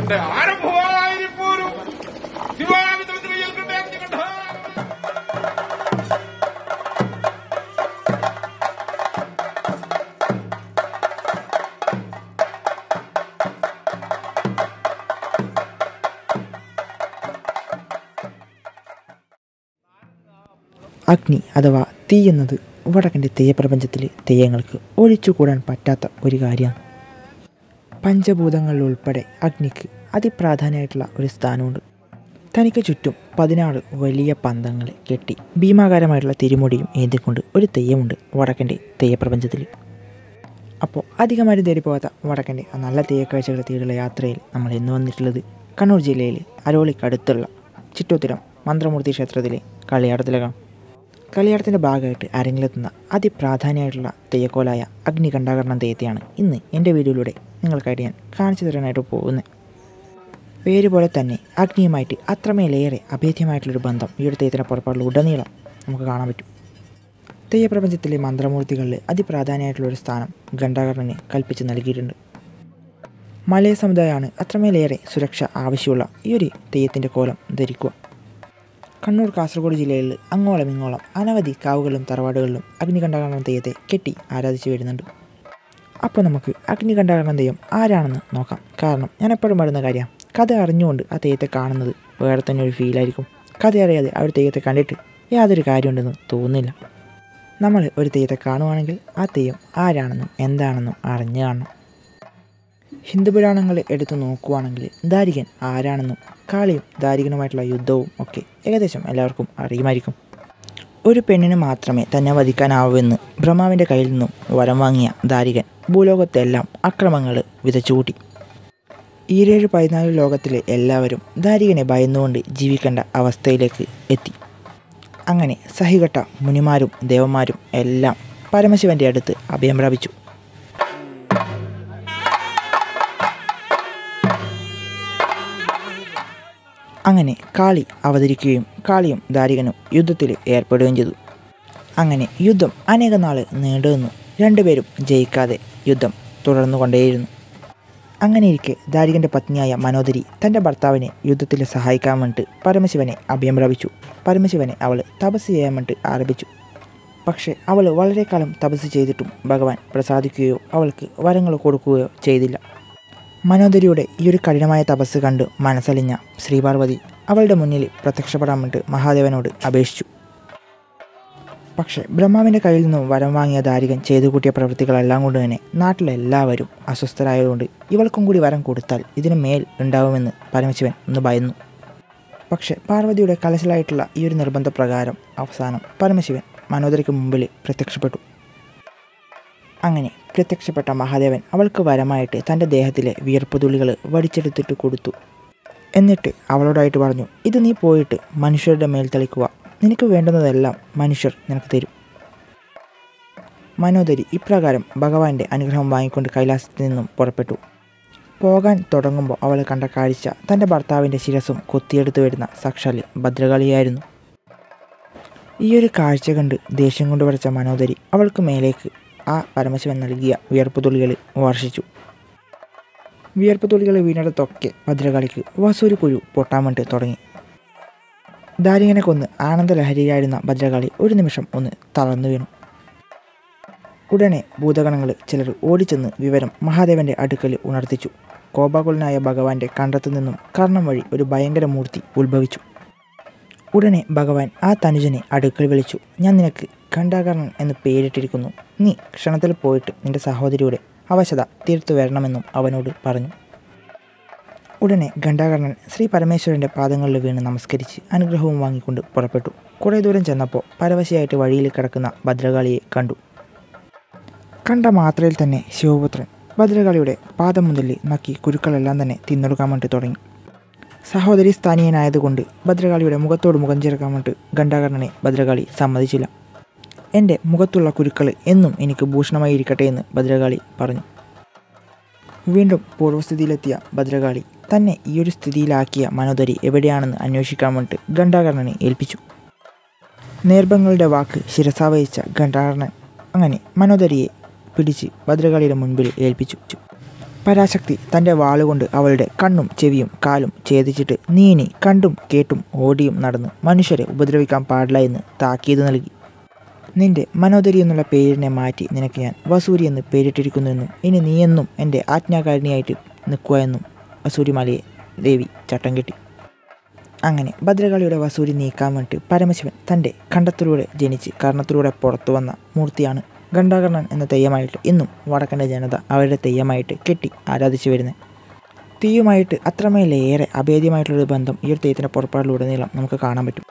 എന്റെ ആരംഭമായിരിപ്പോരു ശിവാമിത്രത്തിൽ ഏൽക്കട്ടെ അഗ്നികണ്ഠ അഗ്നി അഥവാ തീ എന്നത് വടക്കൻ്റെ തെയ്യപ്രപഞ്ചത്തിലെ തെയ്യങ്ങൾക്ക് ഒഴിച്ചുകൂടാൻ പറ്റാത്ത ഒരു കാര്യമാണ് പഞ്ചഭൂതങ്ങളിൽ ഉൾപ്പെടെ അഗ്നിക്ക് അതിപ്രാധാന്യമായിട്ടുള്ള ഒരു സ്ഥാനമുണ്ട് തനിക്ക് ചുറ്റും പതിനാറ് വലിയ പന്തങ്ങൾ കെട്ടി ഭീമാകാരമായിട്ടുള്ള തിരുമുടിയും ഏന്തിക്കൊണ്ട് ഒരു തെയ്യമുണ്ട് വടക്കൻ്റെ തെയ്യപ്രപഞ്ചത്തിൽ അപ്പോൾ അധികമാരും തേടി പോകാത്ത വടക്കൻ്റെ ആ നല്ല തെയ്യക്കാഴ്ചകൾ തേടിയുള്ള യാത്രയിൽ നമ്മൾ ഇന്ന് വന്നിട്ടുള്ളത് കണ്ണൂർ ജില്ലയിലെ അരോളിക്കടുത്തുള്ള ചിറ്റോത്തിരം മന്ത്രമൂർത്തി ക്ഷേത്രത്തിലെ കളിയാടത്തിലേക്കാണ് കളിയാട്ടത്തിൻ്റെ ഭാഗമായിട്ട് അരങ്ങിലെത്തുന്ന അതിപ്രാധാന്യമായിട്ടുള്ള തെയ്യക്കോലായ അഗ്നികണ്ഠാകരണം തെയ്യത്തെയാണ് ഇന്ന് എൻ്റെ വീഡിയോയിലൂടെ നിങ്ങൾക്കായിട്ട് ഞാൻ കാണിച്ചു തരാനായിട്ട് പോകുന്നത് പേര് പോലെ തന്നെ അഗ്നിയുമായിട്ട് അത്രമേലേറെ അഭേദ്യമായിട്ടുള്ളൊരു ബന്ധം ഈ ഒരു തെയ്യത്തിൻ്റെ പുറപ്പാടിൽ ഉടനീളം നമുക്ക് കാണാൻ പറ്റും തെയ്യപ്രപഞ്ചത്തിലെ മന്ത്രമൂർത്തികളിൽ അതിപ്രാധാന്യമായിട്ടുള്ളൊരു സ്ഥാനം ഘണ്ഠാകരണന് കൽപ്പിച്ച് നൽകിയിട്ടുണ്ട് മലയ സമുദായമാണ് അത്രമേലേറെ സുരക്ഷ ആവശ്യമുള്ള ഈ ഒരു തെയ്യത്തിൻ്റെ കോലം ധരിക്കുക കണ്ണൂർ കാസർഗോഡ് ജില്ലയിൽ അങ്ങോളം ഇങ്ങോളം അനവധി കാവുകളിലും തറവാടുകളിലും അഗ്നികണ്ഠാകരണം തെയ്യത്തെ കെട്ടി ആരാധിച്ചു വരുന്നുണ്ട് അപ്പോൾ നമുക്ക് അഗ്നികണ്ഠാകരണം തെയ്യം ആരാണെന്ന് നോക്കാം കാരണം ഞാൻ എപ്പോഴും പറയുന്ന കാര്യം കഥ അറിഞ്ഞുകൊണ്ട് ആ തെയ്യത്തെ കാണുന്നത് വേറെ തന്നെ ഒരു ഫീലായിരിക്കും കഥ അറിയാതെ ആ ഒരു തെയ്യത്തെ കണ്ടിട്ട് യാതൊരു കാര്യമുണ്ടെന്ന് തോന്നുന്നില്ല നമ്മൾ ഒരു തെയ്യത്തെ കാണുവാണെങ്കിൽ ആ തെയ്യം ആരാണെന്നും എന്താണെന്നും അറിഞ്ഞു കാണണം ഹിന്ദു പുരാണങ്ങൾ എടുത്തു നോക്കുവാണെങ്കിൽ ദാരികൻ ആരാണെന്നും കാളിയും ദാരികനുമായിട്ടുള്ള യുദ്ധവും ഒക്കെ ഏകദേശം എല്ലാവർക്കും അറിയുമായിരിക്കും ഒരു പെണ്ണിന് മാത്രമേ തന്നെ വധിക്കാനാവൂവെന്ന് ബ്രഹ്മാവിൻ്റെ കയ്യിൽ നിന്നും വരം വാങ്ങിയ ദാരികൻ ഭൂലോകത്തെല്ലാം അക്രമങ്ങൾ വിതച്ചുകൂട്ടി ഈരേഴ് പതിനാല് ലോകത്തിലെ എല്ലാവരും ദാരികനെ ഭയന്നുകൊണ്ട് ജീവിക്കേണ്ട അവസ്ഥയിലേക്ക് എത്തി അങ്ങനെ സഹികെട്ട മുനിമാരും ദേവന്മാരും എല്ലാം പരമശിവന്റെ അടുത്ത് അഭയം പ്രാപിച്ചു അങ്ങനെ കാളി അവതരിക്കുകയും കാളിയും ദാരികനും യുദ്ധത്തിൽ ഏർപ്പെടുകയും ചെയ്തു അങ്ങനെ യുദ്ധം അനേക നാൾ നീണ്ടുനിന്നു രണ്ടുപേരും ജയിക്കാതെ യുദ്ധം തുടർന്നു കൊണ്ടേയിരുന്നു അങ്ങനെയിരിക്കെ ദാരികൻ്റെ പത്നിയായ മനോദരി തൻ്റെ ഭർത്താവിനെ യുദ്ധത്തിൽ സഹായിക്കാൻ വേണ്ടിയിട്ട് പരമശിവനെ അഭയം പ്രാപിച്ചു പരമശിവനെ അവൾ തപസ് ചെയ്യാൻ വേണ്ടി ആരംഭിച്ചു പക്ഷേ അവൾ വളരെ കാലം തപസ് ചെയ്തിട്ടും ഭഗവാൻ പ്രസാദിക്കുകയോ അവൾക്ക് വരങ്ങൾ കൊടുക്കുകയോ ചെയ്തില്ല മനോദരിയുടെ ഈ ഒരു കഠിനമായ തപസ് കണ്ട് മനസ്സലിഞ്ഞ ശ്രീപാർവതി അവളുടെ മുന്നിൽ പ്രത്യക്ഷപ്പെടാൻ വേണ്ടി മഹാദേവനോട് അപേക്ഷിച്ചു പക്ഷേ ബ്രഹ്മാവിൻ്റെ കയ്യിൽ നിന്നും വരം വാങ്ങിയ ദാരികൻ ചെയ്തു കൂട്ടിയ പ്രവൃത്തികളെല്ലാം കൊണ്ട് തന്നെ നാട്ടിലെല്ലാവരും അസ്വസ്ഥരായതുകൊണ്ട് ഇവൾക്കും കൂടി വരം കൊടുത്താൽ ഇതിന് മേൽ ഉണ്ടാവുമെന്ന് പരമശിവൻ ഒന്ന് ഭയന്നു പക്ഷേ പാർവതിയുടെ കലശലായിട്ടുള്ള ഈ ഒരു നിർബന്ധപ്രകാരം അവസാനം പരമശിവൻ മനോദരിക്ക് മുമ്പിൽ പ്രത്യക്ഷപ്പെട്ടു അങ്ങനെ പ്രത്യക്ഷപ്പെട്ട മഹാദേവൻ അവൾക്ക് വരമായിട്ട് തൻ്റെ ദേഹത്തിലെ വിയർപ്പുതുള്ളികൾ വടിച്ചെടുത്തിട്ട് കൊടുത്തു എന്നിട്ട് അവളോടായിട്ട് പറഞ്ഞു ഇത് നീ പോയിട്ട് മനുഷ്യരുടെ മേൽ തളിക്കുക നിനക്ക് വേണ്ടുന്നതെല്ലാം മനുഷ്യർ നിനക്ക് തരും മനോദരി ഇപ്രകാരം ഭഗവാന്റെ അനുഗ്രഹം വാങ്ങിക്കൊണ്ട് കൈലാസത്തിൽ നിന്നും പുറപ്പെട്ടു പോകാൻ തുടങ്ങുമ്പോൾ അവൾ കണ്ട കാഴ്ച തൻ്റെ ഭർത്താവിൻ്റെ ശിരസും കൊത്തിയെടുത്ത് വരുന്ന സാക്ഷാൽ ഭദ്രകാളിയായിരുന്നു ഈ ഒരു കാഴ്ച കണ്ട് ദേഷ്യം കൊണ്ട് വരച്ച മനോദരി അവൾക്ക് മേലേക്ക് ആ പരമശിവൻ നൽകിയ വിയർപ്പുതുള്ളികൾ വർഷിച്ചു വിയർപ്പുതുള്ളികൾ വീണിടത്തൊക്കെ ഭദ്രകാളിക്ക് വസൂരി കുരു പൊട്ടാൻ വേണ്ടി തുടങ്ങി ദാരികനെ കൊന്ന് ആനന്ദലഹരിയായിരുന്ന ഭദ്രകാളി ഒരു നിമിഷം ഒന്ന് തളർന്നു വീണു ഉടനെ ഭൂതഗണങ്ങൾ ചിലർ ഓടിച്ചെന്ന് വിവരം മഹാദേവന്റെ അടുക്കൽ ഉണർത്തിച്ചു കോപാകുലനായ ഭഗവാന്റെ കണ്ടത്തു നിന്നും കർണം വഴി ഒരു ഭയങ്കര മൂർത്തി ഉത്ഭവിച്ചു ഉടനെ ഭഗവാൻ ആ തനുജനെ അടുക്കൽ വിളിച്ചു ഞാൻ നിനക്ക് ഖണ്ഡാകർണൻ എന്ന് പേരിട്ടിരിക്കുന്നു നീ ക്ഷണത്തിൽ പോയിട്ട് നിന്റെ സഹോദരിയുടെ അവശത തീർത്തു വരണമെന്നും അവനോട് പറഞ്ഞു ഉടനെ ഘണ്ഠാകർണൻ ശ്രീ പരമേശ്വരൻ്റെ പാദങ്ങളിൽ വീണ് നമസ്കരിച്ച് അനുഗ്രഹവും വാങ്ങിക്കൊണ്ട് പുറപ്പെട്ടു കുറേ ദൂരം ചെന്നപ്പോൾ പരവശയായിട്ട് വഴിയിൽ കിടക്കുന്ന ഭദ്രകാളിയെ കണ്ടു കണ്ട മാത്രയിൽ തന്നെ ശിവപുത്രൻ ഭദ്രകാളിയുടെ പാദം മുതൽ നക്കി കുരുക്കളെല്ലാം തന്നെ തിന്നെടുക്കാൻ വേണ്ടി തുടങ്ങി സഹോദരി സ്ഥാനീയനായതുകൊണ്ട് ഭദ്രകാളിയുടെ മുഖത്തോട് മുഖം ചേർക്കാൻ വേണ്ടി ഘണ്ഠാകർണനെ ഭദ്രകാളി സമ്മതിച്ചില്ല എൻ്റെ മുഖത്തുള്ള കുരുക്കൾ എന്നും എനിക്ക് ഭൂഷണമായി ഇരിക്കട്ടെ എന്ന് ഭദ്രകാളി പറഞ്ഞു വീണ്ടും പൂർവ്വസ്ഥിതിയിലെത്തിയ ഭദ്രകാളി തന്നെ ഈ ഒരു സ്ഥിതിയിലാക്കിയ മനോദരി എവിടെയാണെന്ന് അന്വേഷിക്കാൻ വേണ്ടി ഘണ്ഠാകർണനെ ഏൽപ്പിച്ചു നേർഭങ്ങളുടെ വാക്ക് ശിരസാവഹിച്ച ഘണ്ഠാകർണൻ അങ്ങനെ മനോദരിയെ പിടിച്ച് ഭദ്രകാളിയുടെ മുൻപിൽ ഏൽപ്പിച്ചു പരാശക്തി തൻ്റെ വാളുകൊണ്ട് അവളുടെ കണ്ണും ചെവിയും കാലും ഛേദിച്ചിട്ട് നീനി കണ്ടും കേട്ടും ഓടിയും നടന്ന് മനുഷ്യരെ ഉപദ്രവിക്കാൻ പാടില്ല എന്ന് താക്കീത് നൽകി നിന്റെ മനോദരി എന്നുള്ള പേരിനെ മാറ്റി നിനക്ക് ഞാൻ വസൂരി എന്ന് പേരിട്ടിരിക്കുന്നുവെന്നും ഇനി നീയെന്നും എൻ്റെ ആജ്ഞാകാരിണിയായിട്ട് നിൽക്കുക എന്നും വസൂരിമാലയെ ദേവി ചട്ടം കെട്ടി അങ്ങനെ ഭദ്രകാളിയുടെ വസൂരി നീക്കാൻ വേണ്ടി പരമശിവൻ തൻ്റെ ഖണ്ഡത്തിലൂടെ ജനിച്ച് കർണത്തിലൂടെ പുറത്തു വന്ന മൂർത്തിയാണ് ഖണ്ഡാകർണൻ എന്ന തെയ്യമായിട്ട് ഇന്നും വടക്കൻ്റെ ജനത അവരുടെ തെയ്യമായിട്ട് കെട്ടി ആരാധിച്ചു വരുന്നത് തീയുമായിട്ട് അത്രമേലേറെ അഭേദ്യമായിട്ടുള്ളൊരു ബന്ധം ഈ ഒരു തെയ്യത്തിൻ്റെ പുറപ്പാടിലുടനീളം നമുക്ക് കാണാൻ പറ്റും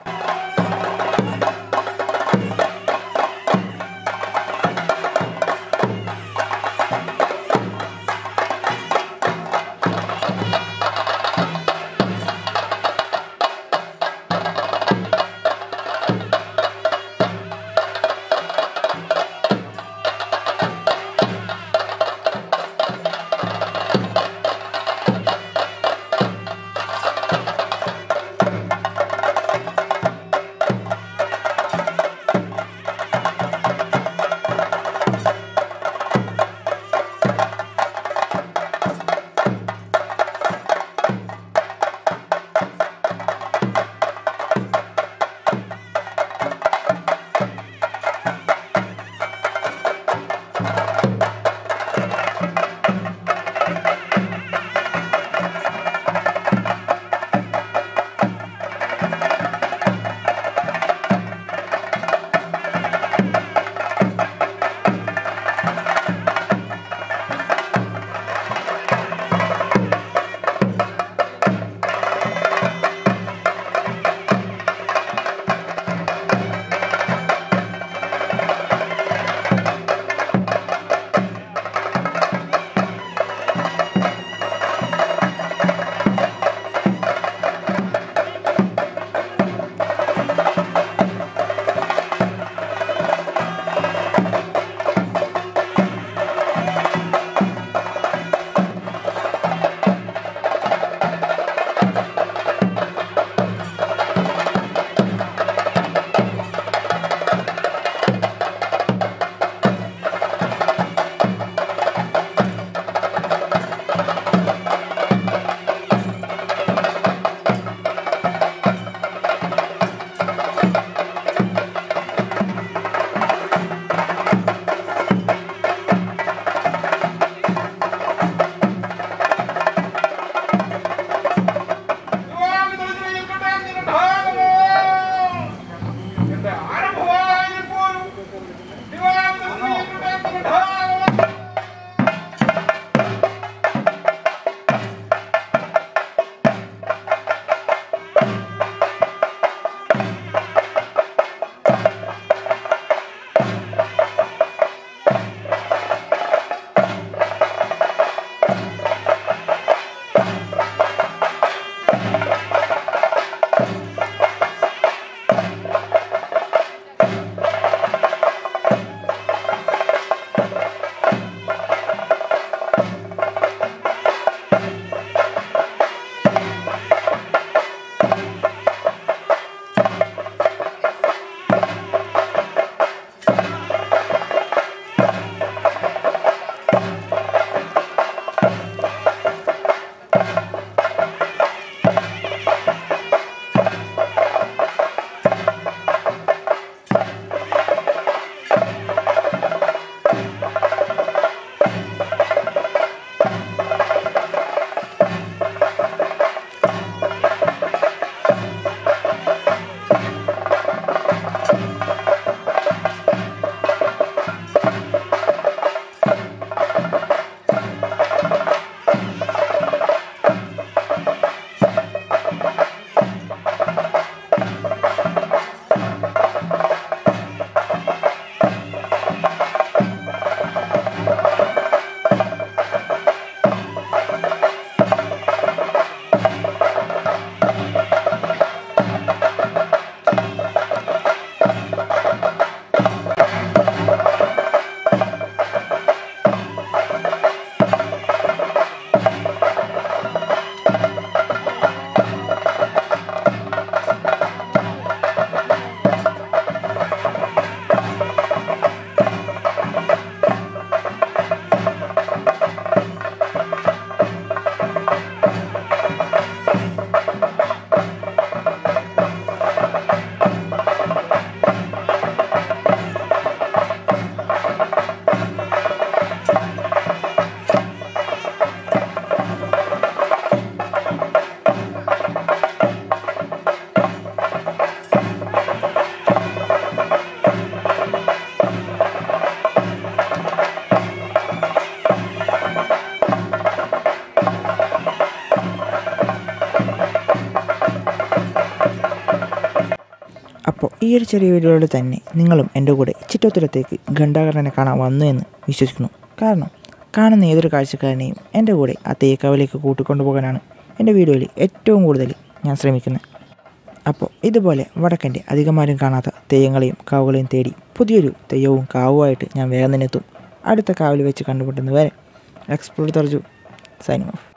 ഈ ഒരു ചെറിയ വീഡിയോയിലൂടെ തന്നെ നിങ്ങളും എൻ്റെ കൂടെ ചിറ്റോത്തുരത്തേക്ക് ഘണ്ടാകരണനെ കാണാൻ വന്നു എന്ന് വിശ്വസിക്കുന്നു കാരണം കാണുന്ന ഏതൊരു കാഴ്ചക്കാരനെയും എൻ്റെ കൂടെ ആ തെയ്യക്കാവിലേക്ക് കൂട്ടിക്കൊണ്ടുപോകാനാണ് എൻ്റെ വീഡിയോയിൽ ഏറ്റവും കൂടുതൽ ഞാൻ ശ്രമിക്കുന്നത് അപ്പോൾ ഇതുപോലെ വടക്കൻ്റെ അധികമാരും കാണാത്ത തെയ്യങ്ങളെയും കാവുകളെയും തേടി പുതിയൊരു തെയ്യവും കാവുമായിട്ട് ഞാൻ വേഗം തന്നെ എത്തും അടുത്ത കാവിൽ വെച്ച് കണ്ടുമുട്ടുന്നത് വരെ എക്സ്പ്ലോർ തർജു സൈനിങ് ഓഫ്